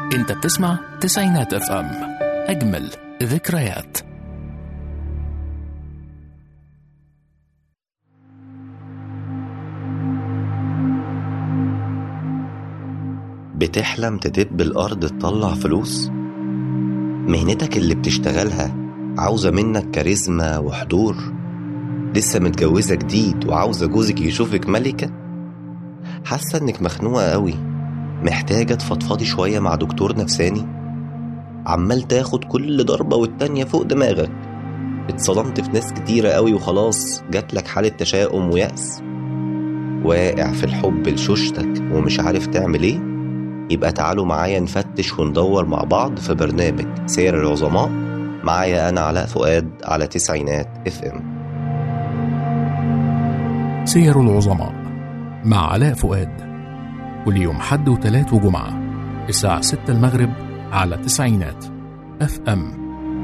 انت بتسمع تسعينات اف ام اجمل ذكريات بتحلم تدب الأرض تطلع فلوس؟ مهنتك اللي بتشتغلها عاوزة منك كاريزما وحضور؟ لسه متجوزة جديد وعاوزة جوزك يشوفك ملكة؟ حاسة انك مخنوقة قوي محتاجة تفضفضي شوية مع دكتور نفساني؟ عمال تاخد كل ضربة والتانية فوق دماغك اتصدمت في ناس كتيرة قوي وخلاص جاتلك حالة تشاؤم ويأس واقع في الحب لشوشتك ومش عارف تعمل ايه يبقى تعالوا معايا نفتش وندور مع بعض في برنامج سير العظماء معايا أنا علاء فؤاد على تسعينات اف ام سير العظماء مع علاء فؤاد كل يوم حد وتلات وجمعة الساعة 6 المغرب على تسعينات اف ام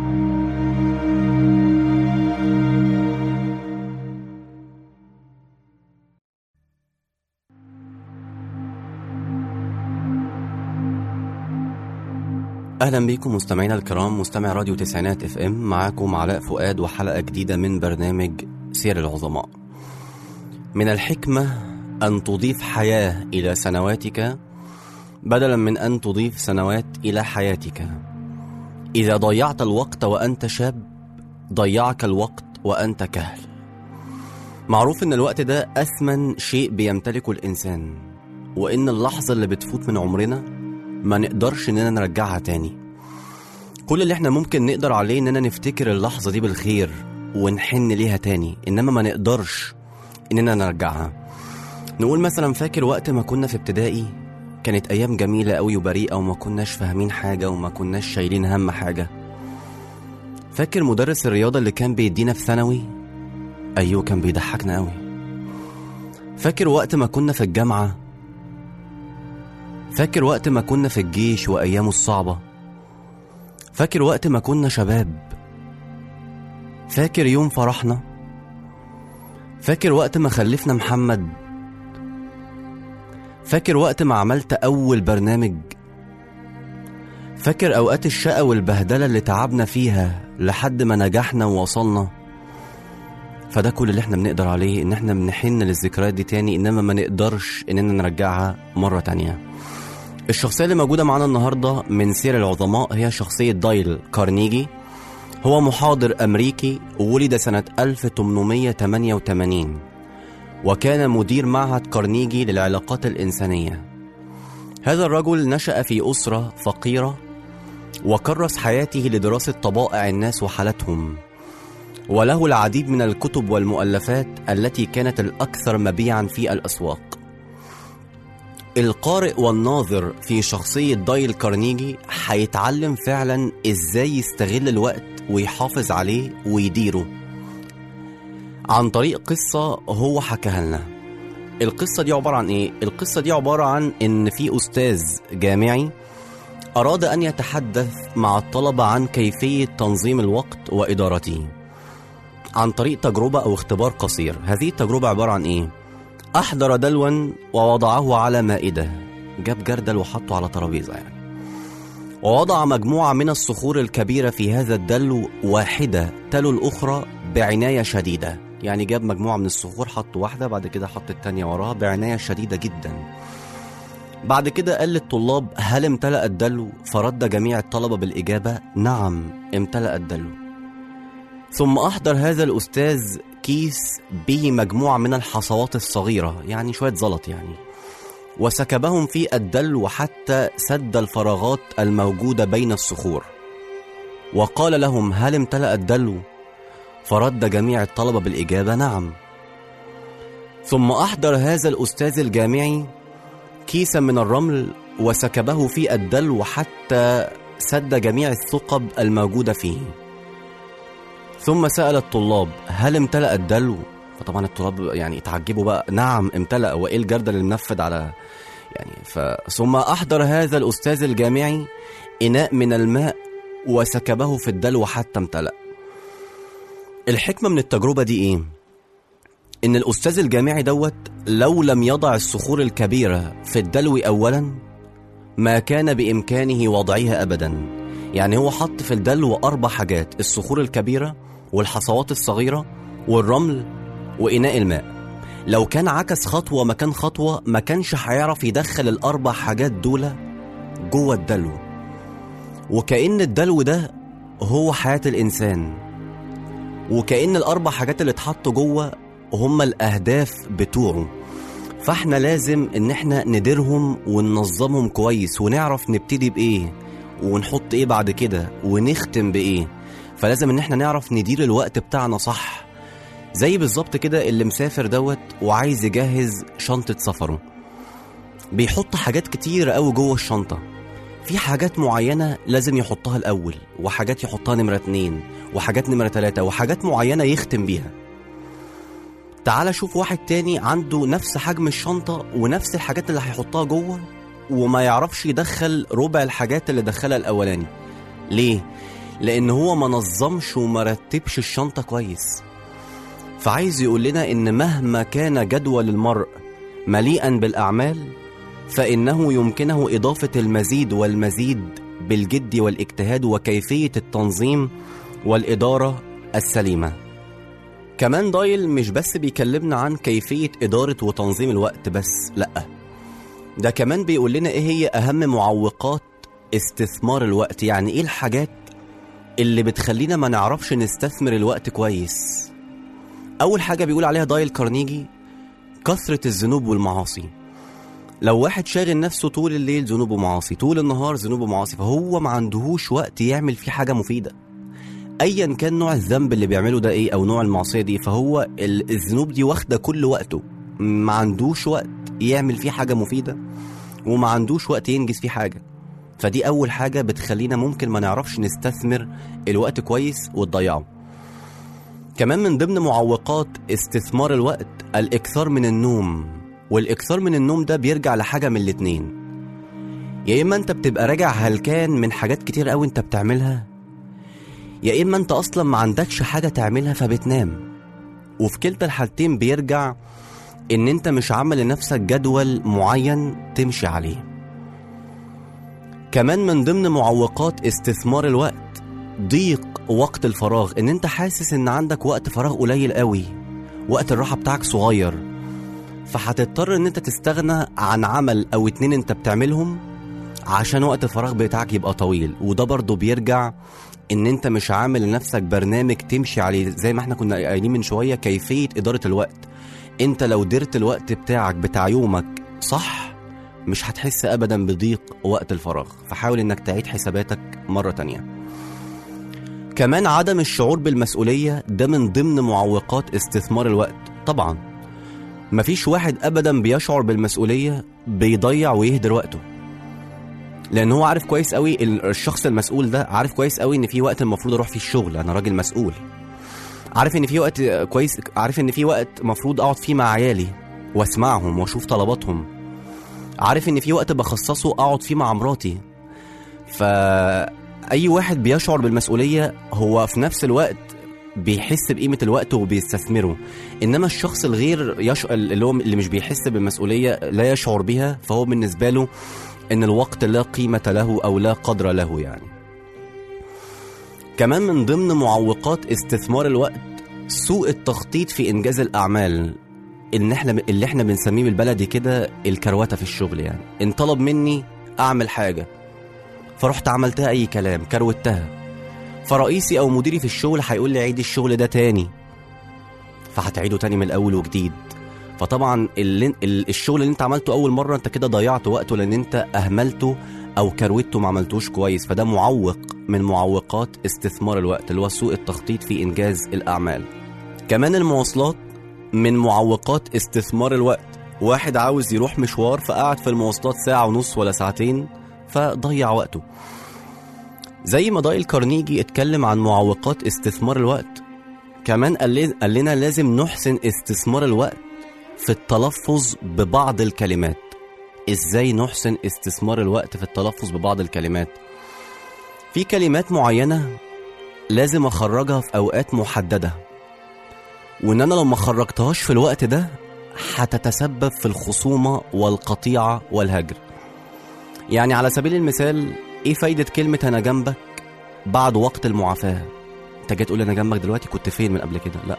اهلا بيكم مستمعينا الكرام مستمع راديو تسعينات اف ام معاكم علاء فؤاد وحلقه جديده من برنامج سير العظماء من الحكمه ان تضيف حياه الى سنواتك بدلا من ان تضيف سنوات الى حياتك اذا ضيعت الوقت وانت شاب ضيعك الوقت وانت كهل معروف ان الوقت ده اثمن شيء بيمتلكه الانسان وان اللحظه اللي بتفوت من عمرنا ما نقدرش اننا نرجعها تاني كل اللي احنا ممكن نقدر عليه اننا نفتكر اللحظة دي بالخير ونحن ليها تاني انما ما نقدرش اننا نرجعها نقول مثلا فاكر وقت ما كنا في ابتدائي كانت ايام جميلة قوي وبريئة وما كناش فاهمين حاجة وما كناش شايلين هم حاجة فاكر مدرس الرياضة اللي كان بيدينا في ثانوي ايوه كان بيضحكنا قوي فاكر وقت ما كنا في الجامعة فاكر وقت ما كنا في الجيش وأيامه الصعبة فاكر وقت ما كنا شباب فاكر يوم فرحنا فاكر وقت ما خلفنا محمد فاكر وقت ما عملت أول برنامج فاكر أوقات الشقة والبهدلة اللي تعبنا فيها لحد ما نجحنا ووصلنا فده كل اللي احنا بنقدر عليه ان احنا بنحن للذكريات دي تاني انما ما نقدرش اننا نرجعها مرة تانية الشخصية اللي موجودة معانا النهاردة من سير العظماء هي شخصية دايل كارنيجي هو محاضر أمريكي ولد سنة 1888 وكان مدير معهد كارنيجي للعلاقات الإنسانية هذا الرجل نشأ في أسرة فقيرة وكرس حياته لدراسة طبائع الناس وحالتهم وله العديد من الكتب والمؤلفات التي كانت الأكثر مبيعا في الأسواق القارئ والناظر في شخصية دايل كارنيجي هيتعلم فعلا ازاي يستغل الوقت ويحافظ عليه ويديره عن طريق قصة هو حكاها لنا القصة دي عبارة عن ايه؟ القصة دي عبارة عن ان في استاذ جامعي اراد ان يتحدث مع الطلبة عن كيفية تنظيم الوقت وادارته عن طريق تجربة او اختبار قصير هذه التجربة عبارة عن ايه؟ أحضر دلوا ووضعه على مائدة جاب جردل وحطه على ترابيزة يعني ووضع مجموعة من الصخور الكبيرة في هذا الدلو واحدة تلو الأخرى بعناية شديدة يعني جاب مجموعة من الصخور حط واحدة بعد كده حط التانية وراها بعناية شديدة جدا بعد كده قال للطلاب هل امتلأ الدلو فرد جميع الطلبة بالإجابة نعم امتلأ الدلو ثم أحضر هذا الأستاذ كيس به مجموعة من الحصوات الصغيرة يعني شوية زلط يعني وسكبهم في الدلو حتى سد الفراغات الموجودة بين الصخور وقال لهم هل امتلأ الدلو فرد جميع الطلبة بالإجابة نعم ثم أحضر هذا الأستاذ الجامعي كيسا من الرمل وسكبه في الدلو حتى سد جميع الثقب الموجودة فيه ثم سأل الطلاب هل امتلأ الدلو؟ فطبعا الطلاب يعني اتعجبوا بقى نعم امتلأ وايه الجردل اللي منفذ على يعني ف... ثم أحضر هذا الأستاذ الجامعي إناء من الماء وسكبه في الدلو حتى امتلأ الحكمة من التجربة دي إيه؟ إن الأستاذ الجامعي دوت لو لم يضع الصخور الكبيرة في الدلو أولا ما كان بإمكانه وضعها أبدا يعني هو حط في الدلو أربع حاجات الصخور الكبيرة والحصوات الصغيرة والرمل وإناء الماء لو كان عكس خطوة مكان خطوة ما كانش هيعرف يدخل الأربع حاجات دول جوه الدلو وكأن الدلو ده هو حياة الإنسان وكأن الأربع حاجات اللي اتحطوا جوه هم الأهداف بتوعه فاحنا لازم ان احنا نديرهم وننظمهم كويس ونعرف نبتدي بايه ونحط ايه بعد كده ونختم بايه فلازم ان احنا نعرف ندير الوقت بتاعنا صح زي بالظبط كده اللي مسافر دوت وعايز يجهز شنطة سفره بيحط حاجات كتير قوي جوه الشنطة في حاجات معينة لازم يحطها الأول وحاجات يحطها نمرة اتنين وحاجات نمرة تلاتة وحاجات معينة يختم بيها تعال شوف واحد تاني عنده نفس حجم الشنطة ونفس الحاجات اللي هيحطها جوه وما يعرفش يدخل ربع الحاجات اللي دخلها الأولاني ليه؟ لأن هو ما نظمش وما رتبش الشنطة كويس فعايز يقول لنا إن مهما كان جدول المرء مليئا بالأعمال فإنه يمكنه إضافة المزيد والمزيد بالجد والاجتهاد وكيفية التنظيم والإدارة السليمة كمان دايل مش بس بيكلمنا عن كيفية إدارة وتنظيم الوقت بس لأ ده كمان بيقول لنا إيه هي أهم معوقات استثمار الوقت يعني إيه الحاجات اللي بتخلينا ما نعرفش نستثمر الوقت كويس أول حاجة بيقول عليها دايل كارنيجي كثرة الذنوب والمعاصي لو واحد شاغل نفسه طول الليل ذنوب ومعاصي طول النهار ذنوب ومعاصي فهو ما عندهوش وقت يعمل فيه حاجة مفيدة ايا كان نوع الذنب اللي بيعمله ده ايه او نوع المعصيه دي فهو ال- الذنوب دي واخده كل وقته ما عندوش وقت يعمل فيه حاجه مفيده وما عندوش وقت ينجز فيه حاجه فدي اول حاجه بتخلينا ممكن ما نعرفش نستثمر الوقت كويس وتضيعه كمان من ضمن معوقات استثمار الوقت الاكثار من النوم والاكثار من النوم ده بيرجع لحاجه من الاتنين يا اما انت بتبقى راجع هلكان من حاجات كتير قوي انت بتعملها يا اما انت اصلا ما عندكش حاجه تعملها فبتنام وفي كلتا الحالتين بيرجع ان انت مش عامل لنفسك جدول معين تمشي عليه كمان من ضمن معوقات استثمار الوقت ضيق وقت الفراغ ان انت حاسس ان عندك وقت فراغ قليل قوي وقت الراحه بتاعك صغير فهتضطر ان انت تستغنى عن عمل او اتنين انت بتعملهم عشان وقت الفراغ بتاعك يبقى طويل وده برضه بيرجع ان انت مش عامل لنفسك برنامج تمشي عليه زي ما احنا كنا قايلين من شويه كيفيه اداره الوقت انت لو درت الوقت بتاعك بتاع يومك صح مش هتحس ابدا بضيق وقت الفراغ فحاول انك تعيد حساباتك مره تانية كمان عدم الشعور بالمسؤوليه ده من ضمن معوقات استثمار الوقت طبعا مفيش واحد ابدا بيشعر بالمسؤوليه بيضيع ويهدر وقته لان هو عارف كويس قوي ال- الشخص المسؤول ده عارف كويس قوي ان في وقت المفروض اروح فيه الشغل انا راجل مسؤول عارف ان في وقت كويس عارف ان في وقت المفروض اقعد فيه مع عيالي واسمعهم واشوف طلباتهم عارف ان في وقت بخصصه اقعد فيه مع مراتي فاي واحد بيشعر بالمسؤوليه هو في نفس الوقت بيحس بقيمه الوقت وبيستثمره انما الشخص الغير يش... اللي هو اللي مش بيحس بالمسؤوليه لا يشعر بها فهو بالنسبه له ان الوقت لا قيمه له او لا قدر له يعني كمان من ضمن معوقات استثمار الوقت سوء التخطيط في انجاز الاعمال ان احنا اللي احنا بنسميه بالبلدي كده الكروته في الشغل يعني ان طلب مني اعمل حاجه فرحت عملتها اي كلام كروتها فرئيسي او مديري في الشغل هيقول لي عيد الشغل ده تاني فهتعيده تاني من الاول وجديد فطبعا اللي ال- الشغل اللي انت عملته اول مره انت كده ضيعت وقته لان انت اهملته او كروته ما عملتوش كويس فده معوق من معوقات استثمار الوقت اللي هو سوء التخطيط في انجاز الاعمال كمان المواصلات من معوقات استثمار الوقت واحد عاوز يروح مشوار فقعد في المواصلات ساعة ونص ولا ساعتين فضيع وقته زي ما دايل كارنيجي اتكلم عن معوقات استثمار الوقت كمان قال لي- قال لنا لازم نحسن استثمار الوقت في التلفظ ببعض الكلمات ازاي نحسن استثمار الوقت في التلفظ ببعض الكلمات في كلمات معينة لازم اخرجها في اوقات محددة وان انا لو ما خرجتهاش في الوقت ده هتتسبب في الخصومة والقطيعة والهجر يعني على سبيل المثال ايه فايدة كلمة انا جنبك بعد وقت المعافاة انت جاي تقول انا جنبك دلوقتي كنت فين من قبل كده لا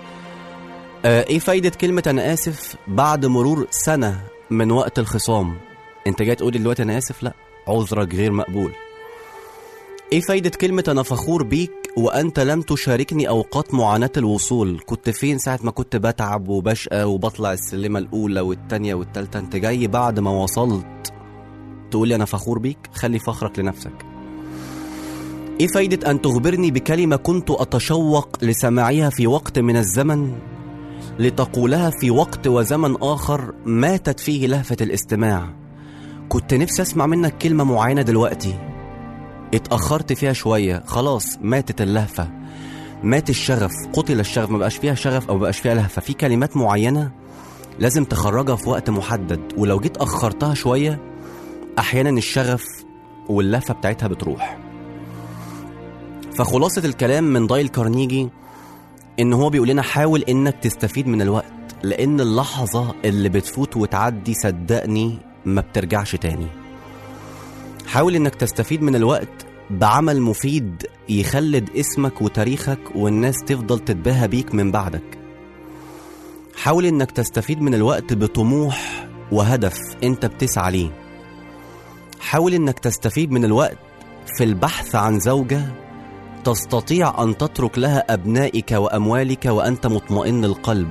آه ايه فايدة كلمة انا اسف بعد مرور سنة من وقت الخصام انت جاي تقول دلوقتي انا اسف لا عذرك غير مقبول ايه فايدة كلمة انا فخور بيك وانت لم تشاركني اوقات معاناة الوصول كنت فين ساعة ما كنت بتعب وبشقى وبطلع السلمة الاولى والتانية والتالتة انت جاي بعد ما وصلت تقول لي انا فخور بيك خلي فخرك لنفسك ايه فايدة ان تخبرني بكلمة كنت اتشوق لسماعها في وقت من الزمن لتقولها في وقت وزمن اخر ماتت فيه لهفة الاستماع كنت نفسي اسمع منك كلمة معينة دلوقتي اتأخرت فيها شوية خلاص ماتت اللهفة مات الشغف قتل الشغف ما بقاش فيها شغف او ما بقاش فيها لهفة في كلمات معينة لازم تخرجها في وقت محدد ولو جيت أخرتها شوية أحيانا الشغف واللهفة بتاعتها بتروح فخلاصة الكلام من دايل كارنيجي إن هو بيقول لنا حاول إنك تستفيد من الوقت لأن اللحظة اللي بتفوت وتعدي صدقني ما بترجعش تاني حاول إنك تستفيد من الوقت بعمل مفيد يخلد اسمك وتاريخك والناس تفضل تتباهى بيك من بعدك حاول إنك تستفيد من الوقت بطموح وهدف أنت بتسعى ليه حاول إنك تستفيد من الوقت في البحث عن زوجة تستطيع أن تترك لها أبنائك وأموالك وأنت مطمئن القلب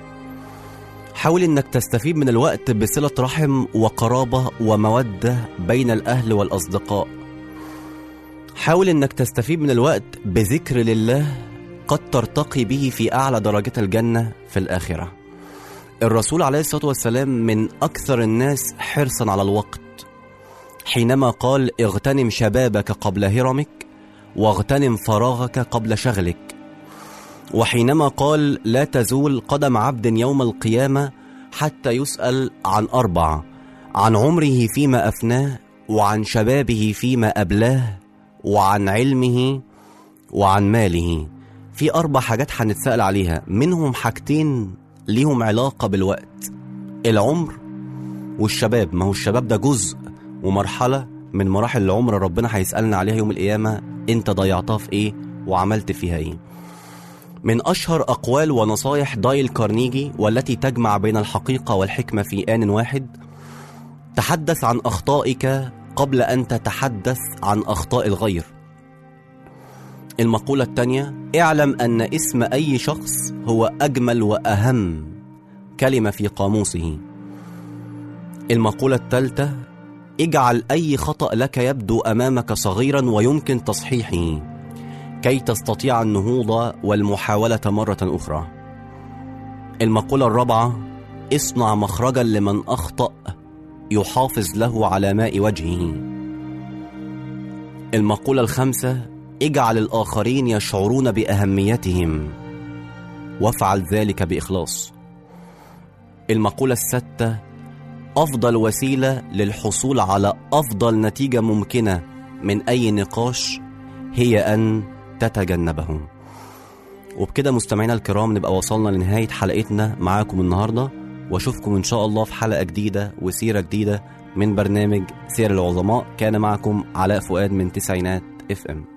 حاول إنك تستفيد من الوقت بصلة رحم وقرابة ومودة بين الأهل والأصدقاء حاول إنك تستفيد من الوقت بذكر لله قد ترتقي به في أعلى درجات الجنة في الآخرة الرسول عليه الصلاة والسلام من أكثر الناس حرصا على الوقت حينما قال اغتنم شبابك قبل هرمك واغتنم فراغك قبل شغلك وحينما قال لا تزول قدم عبد يوم القيامة حتى يسأل عن أربع عن عمره فيما أفناه وعن شبابه فيما أبلاه وعن علمه وعن ماله في أربع حاجات هنتسأل عليها منهم حاجتين ليهم علاقة بالوقت العمر والشباب ما هو الشباب ده جزء ومرحلة من مراحل العمر ربنا هيسألنا عليها يوم القيامة انت ضيعتها في ايه وعملت فيها ايه من أشهر أقوال ونصايح دايل كارنيجي والتي تجمع بين الحقيقة والحكمة في آن واحد تحدث عن أخطائك قبل أن تتحدث عن أخطاء الغير المقولة الثانية اعلم أن اسم أي شخص هو أجمل وأهم كلمة في قاموسه المقولة الثالثة اجعل أي خطأ لك يبدو أمامك صغيرا ويمكن تصحيحه كي تستطيع النهوض والمحاولة مرة أخرى المقولة الرابعة اصنع مخرجا لمن أخطأ يحافظ له على ماء وجهه المقولة الخامسة اجعل الآخرين يشعرون بأهميتهم وافعل ذلك بإخلاص المقولة الستة أفضل وسيلة للحصول على أفضل نتيجة ممكنة من أي نقاش هي أن تتجنبه وبكده مستمعينا الكرام نبقى وصلنا لنهاية حلقتنا معاكم النهاردة واشوفكم إن شاء الله في حلقة جديدة وسيرة جديدة من برنامج سير العظماء كان معكم علاء فؤاد من تسعينات اف ام